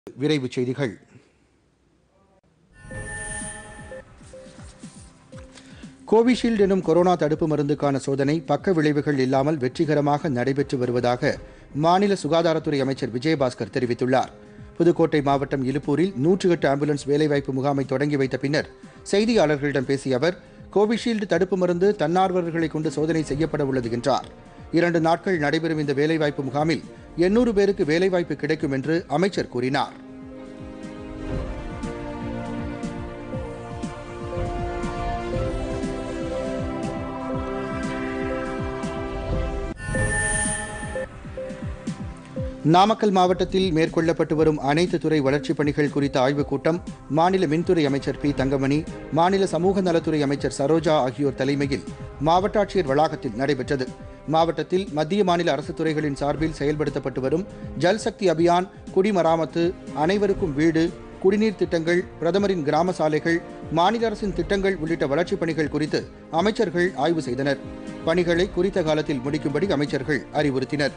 விரைவுச் செய்திகள் கோவிஷீல்டு எனும் கொரோனா தடுப்பு மருந்துக்கான சோதனை பக்க விளைவுகள் இல்லாமல் வெற்றிகரமாக நடைபெற்று வருவதாக மாநில சுகாதாரத்துறை அமைச்சர் விஜயபாஸ்கர் தெரிவித்துள்ளார் புதுக்கோட்டை மாவட்டம் இலுப்பூரில் நூற்று எட்டு ஆம்புலன்ஸ் வேலைவாய்ப்பு முகாமை தொடங்கி வைத்த பின்னர் செய்தியாளர்களிடம் பேசிய அவர் கோவிஷீல்டு தடுப்பு மருந்து தன்னார்வலர்களை கொண்டு சோதனை செய்யப்பட உள்ளது என்றார் இரண்டு நாட்கள் நடைபெறும் இந்த வேலைவாய்ப்பு முகாமில் எண்ணூறு பேருக்கு வேலைவாய்ப்பு கிடைக்கும் என்று அமைச்சர் கூறினார் நாமக்கல் மாவட்டத்தில் மேற்கொள்ளப்பட்டு வரும் அனைத்து துறை வளர்ச்சிப் பணிகள் குறித்த ஆய்வுக் கூட்டம் மாநில மின்துறை அமைச்சர் பி தங்கமணி மாநில சமூக நலத்துறை அமைச்சர் சரோஜா ஆகியோர் தலைமையில் மாவட்ட ஆட்சியர் வளாகத்தில் நடைபெற்றது மாவட்டத்தில் மத்திய மாநில அரசு துறைகளின் சார்பில் செயல்படுத்தப்பட்டு வரும் ஜல் சக்தி அபியான் குடிமராமத்து அனைவருக்கும் வீடு குடிநீர் திட்டங்கள் பிரதமரின் கிராம சாலைகள் மாநில அரசின் திட்டங்கள் உள்ளிட்ட வளர்ச்சிப் பணிகள் குறித்து அமைச்சர்கள் ஆய்வு செய்தனர் பணிகளை குறித்த காலத்தில் முடிக்கும்படி அமைச்சர்கள் அறிவுறுத்தினர்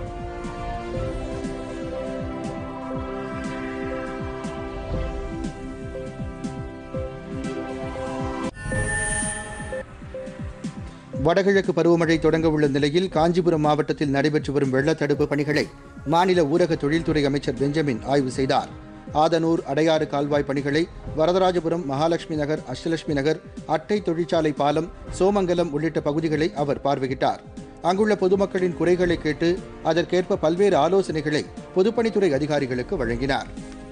வடகிழக்கு பருவமழை தொடங்க உள்ள நிலையில் காஞ்சிபுரம் மாவட்டத்தில் நடைபெற்று வரும் வெள்ளத் தடுப்பு பணிகளை மாநில ஊரக தொழில்துறை அமைச்சர் பெஞ்சமின் ஆய்வு செய்தார் ஆதனூர் அடையாறு கால்வாய் பணிகளை வரதராஜபுரம் மகாலட்சுமி நகர் அஷ்டலட்சுமி நகர் அட்டை தொழிற்சாலை பாலம் சோமங்கலம் உள்ளிட்ட பகுதிகளை அவர் பார்வையிட்டார் அங்குள்ள பொதுமக்களின் குறைகளை கேட்டு அதற்கேற்ப பல்வேறு ஆலோசனைகளை பொதுப்பணித்துறை அதிகாரிகளுக்கு வழங்கினார்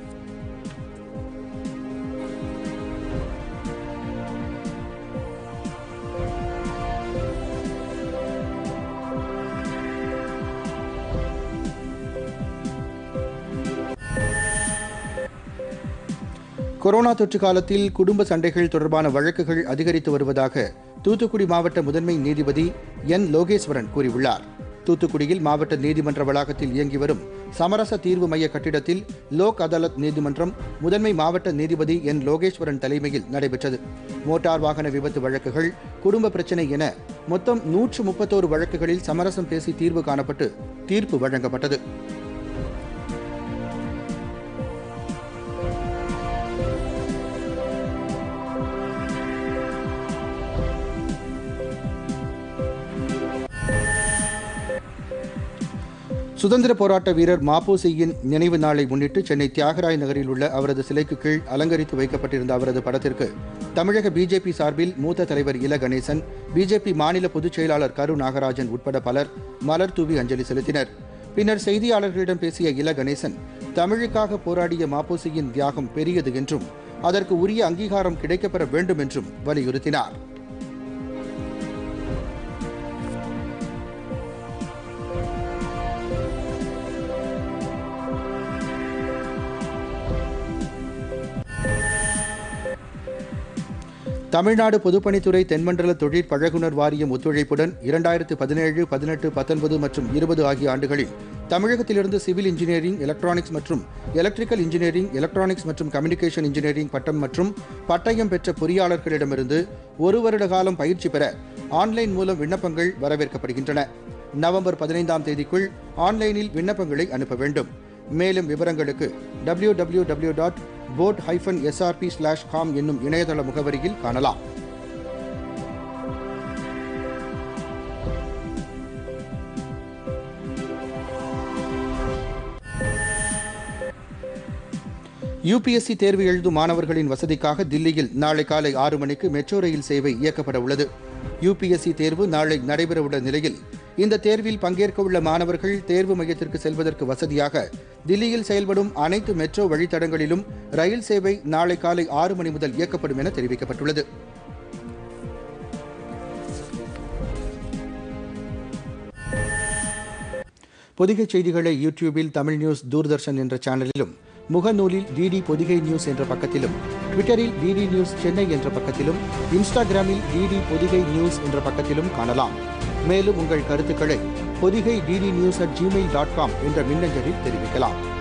கொரோனா தொற்று காலத்தில் குடும்ப சண்டைகள் தொடர்பான வழக்குகள் அதிகரித்து வருவதாக தூத்துக்குடி மாவட்ட முதன்மை நீதிபதி என் லோகேஸ்வரன் கூறியுள்ளார் தூத்துக்குடியில் மாவட்ட நீதிமன்ற வளாகத்தில் இயங்கி வரும் சமரச தீர்வு மைய கட்டிடத்தில் லோக் அதாலத் நீதிமன்றம் முதன்மை மாவட்ட நீதிபதி என் லோகேஸ்வரன் தலைமையில் நடைபெற்றது மோட்டார் வாகன விபத்து வழக்குகள் குடும்ப பிரச்சினை என மொத்தம் நூற்று முப்பத்தோரு வழக்குகளில் சமரசம் பேசி தீர்வு காணப்பட்டு தீர்ப்பு வழங்கப்பட்டது சுதந்திர போராட்ட வீரர் மாப்போசியின் நினைவு நாளை முன்னிட்டு சென்னை தியாகராய நகரில் உள்ள அவரது சிலைக்கு கீழ் அலங்கரித்து வைக்கப்பட்டிருந்த அவரது படத்திற்கு தமிழக பிஜேபி சார்பில் மூத்த தலைவர் இல கணேசன் பிஜேபி மாநில பொதுச் செயலாளர் கரு நாகராஜன் உட்பட பலர் மலர் தூவி அஞ்சலி செலுத்தினர் பின்னர் செய்தியாளர்களிடம் பேசிய இல கணேசன் தமிழுக்காக போராடிய மாப்போசியின் தியாகம் பெரியது என்றும் அதற்கு உரிய அங்கீகாரம் கிடைக்கப்பெற வேண்டும் என்றும் வலியுறுத்தினார் தமிழ்நாடு பொதுப்பணித்துறை தென்மண்டல தொழிற் பழகுனர் வாரியம் ஒத்துழைப்புடன் இரண்டாயிரத்து பதினேழு பதினெட்டு பத்தொன்பது மற்றும் இருபது ஆகிய ஆண்டுகளில் தமிழகத்திலிருந்து சிவில் இன்ஜினியரிங் எலக்ட்ரானிக்ஸ் மற்றும் எலக்ட்ரிக்கல் இன்ஜினியரிங் எலக்ட்ரானிக்ஸ் மற்றும் கம்யூனிகேஷன் இன்ஜினியரிங் பட்டம் மற்றும் பட்டயம் பெற்ற பொறியாளர்களிடமிருந்து ஒரு வருட காலம் பயிற்சி பெற ஆன்லைன் மூலம் விண்ணப்பங்கள் வரவேற்கப்படுகின்றன நவம்பர் பதினைந்தாம் தேதிக்குள் ஆன்லைனில் விண்ணப்பங்களை அனுப்ப வேண்டும் மேலும் விவரங்களுக்கு W W W dot bot hyphen SRB slash com என்னும் இணையதள முகவரியில் காணலாம் யுபிஎஸ்சி தேர்வு எழுதும் மாணவர்களின் வசதிக்காக தில்லியில் நாளை காலை ஆறு மணிக்கு மெட்ரோ ரயில் சேவை இயக்கப்பட உள்ளது யுபிஎஸ்சி தேர்வு நாளை நடைபெறவுள்ள நிலையில் இந்த தேர்வில் பங்கேற்க உள்ள மாணவர்கள் தேர்வு மையத்திற்கு செல்வதற்கு வசதியாக தில்லியில் செயல்படும் அனைத்து மெட்ரோ வழித்தடங்களிலும் ரயில் சேவை நாளை காலை ஆறு மணி முதல் இயக்கப்படும் என தெரிவிக்கப்பட்டுள்ளது பொதிகை செய்திகளை யூடியூபில் தமிழ் நியூஸ் தூர்தர்ஷன் என்ற சேனலிலும் முகநூலில் டிடி பொதிகை நியூஸ் என்ற பக்கத்திலும் ட்விட்டரில் டிடி நியூஸ் சென்னை என்ற பக்கத்திலும் இன்ஸ்டாகிராமில் டிடி பொதிகை நியூஸ் என்ற பக்கத்திலும் காணலாம் மேலும் உங்கள் கருத்துக்களை Podhigai DD news at Gmail dot com என்ற மின்னஞ்சலில் தெரிவிக்கலாம்